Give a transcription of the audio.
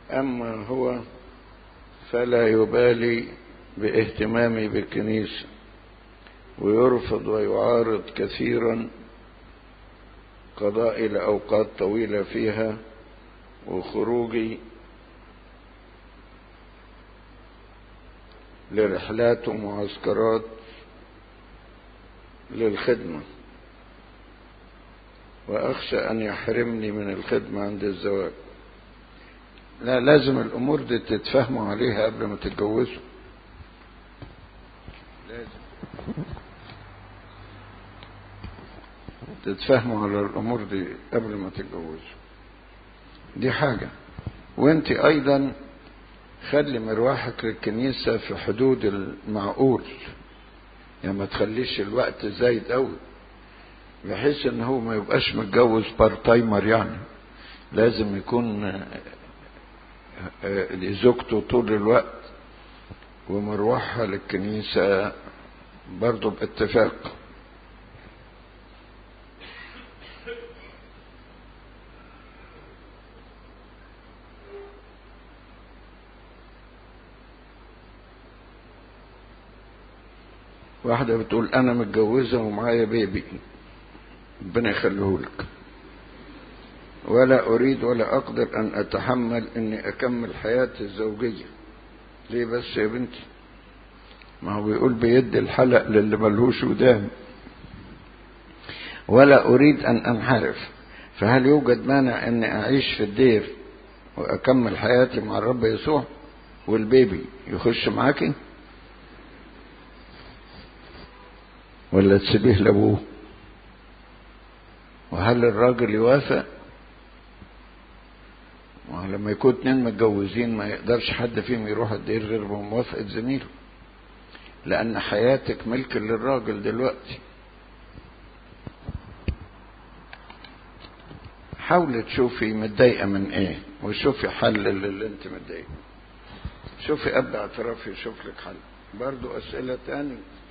أما هو فلا يبالي باهتمامي بالكنيسة ويرفض ويعارض كثيرا قضائي لأوقات طويلة فيها وخروجي لرحلات ومعسكرات للخدمة وأخشى أن يحرمني من الخدمة عند الزواج لا لازم الأمور دي تتفهموا عليها قبل ما تتجوزوا لازم تتفهموا على الأمور دي قبل ما تتجوزوا دي حاجة وانت أيضا خلي مروحك للكنيسة في حدود المعقول يعني ما تخليش الوقت زايد قوي بحيث ان هو ما يبقاش متجوز بار تايمر يعني لازم يكون زوجته طول الوقت ومروحها للكنيسة برضه باتفاق واحدة بتقول أنا متجوزة ومعايا بيبي ربنا يخليهولك ولا أريد ولا أقدر أن أتحمل أني أكمل حياتي الزوجية ليه بس يا بنتي ما هو بيقول بيد الحلق للي ملهوش ودان ولا أريد أن أنحرف فهل يوجد مانع أني أعيش في الدير وأكمل حياتي مع الرب يسوع والبيبي يخش معاكي ولا تسيبيه لابوه وهل الراجل يوافق ولما يكون اتنين متجوزين ما يقدرش حد فيهم يروح الدير غير بموافقة زميله لأن حياتك ملك للراجل دلوقتي حاولي تشوفي متضايقة من ايه وشوفي حل للي انت متضايقة شوفي قبل اعترافي يشوف لك حل برضو اسئلة تاني